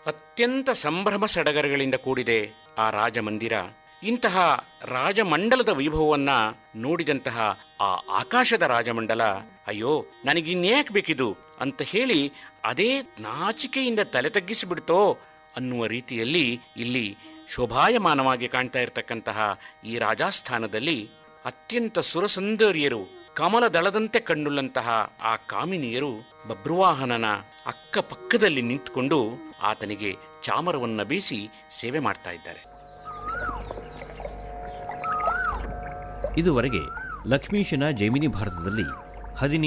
ಅತ್ಯಂತ ಸಂಭ್ರಮ ಸಡಗರಗಳಿಂದ ಕೂಡಿದೆ ಆ ರಾಜಮಂದಿರ ಇಂತಹ ರಾಜಮಂಡಲದ ವೈಭವವನ್ನ ನೋಡಿದಂತಹ ಆ ಆಕಾಶದ ರಾಜಮಂಡಲ ಅಯ್ಯೋ ನನಗಿನ್ಯಾಕ್ ಬೇಕಿದು ಅಂತ ಹೇಳಿ ಅದೇ ನಾಚಿಕೆಯಿಂದ ತಲೆ ತಗ್ಗಿಸಿಬಿಡ್ತೋ ಅನ್ನುವ ರೀತಿಯಲ್ಲಿ ಇಲ್ಲಿ ಶೋಭಾಯಮಾನವಾಗಿ ಕಾಣ್ತಾ ಇರತಕ್ಕಂತಹ ಈ ರಾಜಾಸ್ಥಾನದಲ್ಲಿ ಅತ್ಯಂತ ಸುರಸುಂದರಿಯರು ಕಮಲ ದಳದಂತೆ ಕಣ್ಣುಳ್ಳಂತಹ ಆ ಕಾಮಿನಿಯರು ಬಬ್ರುವಾಹನನ ಅಕ್ಕಪಕ್ಕದಲ್ಲಿ ನಿಂತುಕೊಂಡು ಆತನಿಗೆ ಚಾಮರವನ್ನ ಬೀಸಿ ಸೇವೆ ಮಾಡ್ತಾ ಇದ್ದಾರೆ ಇದುವರೆಗೆ ಲಕ್ಷ್ಮೀಶನ ಜೈಮಿನಿ ಭಾರತದಲ್ಲಿ ಹದಿನೇ